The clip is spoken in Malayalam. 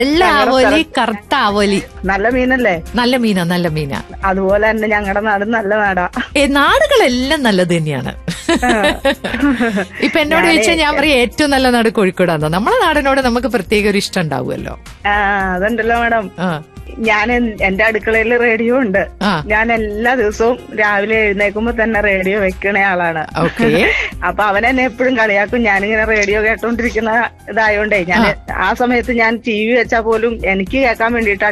വെള്ള ആവോലി കറുത്ത ആവോലി നല്ല മീനല്ലേ നല്ല മീനാ നല്ല മീനാ അതുപോലെ തന്നെ ഞങ്ങളുടെ നാട് നല്ല നാടാ ഏ നാടുകളെല്ലാം നല്ലത് തന്നെയാണ് ഇപ്പൊ എന്നോട് ചോദിച്ചാൽ ഞാൻ പറയും ഏറ്റവും നല്ല നാട് കോഴിക്കോടാന്ന് നമ്മളെ നാടിനോട് നമുക്ക് പ്രത്യേക ഒരു ഇഷ്ടം ഉണ്ടാവുമല്ലോ ആ അതുണ്ടല്ലോ മാഡം ആ ഞാൻ എൻ- എന്റെ അടുക്കളയിൽ റേഡിയോ ഉണ്ട് ആ. ഞാൻ എല്ലാ ദിവസവും രാവിലെ എഴുന്നേക്കുമ്പോ തന്നെ റേഡിയോ വെക്കണ ആളാണ് ഓക്കെ അപ്പൊ അവൻ എന്നെ എപ്പോഴും കളിയാക്കും ഞാനിങ്ങനെ റേഡിയോ കേട്ടോണ്ടിരിക്കുന്ന ഇതായോണ്ടേ ഞാൻ ആ സമയത്ത് ഞാൻ ടി വി വെച്ചാൽ പോലും എനിക്ക് കേൾക്കാൻ വേണ്ടിയിട്ട്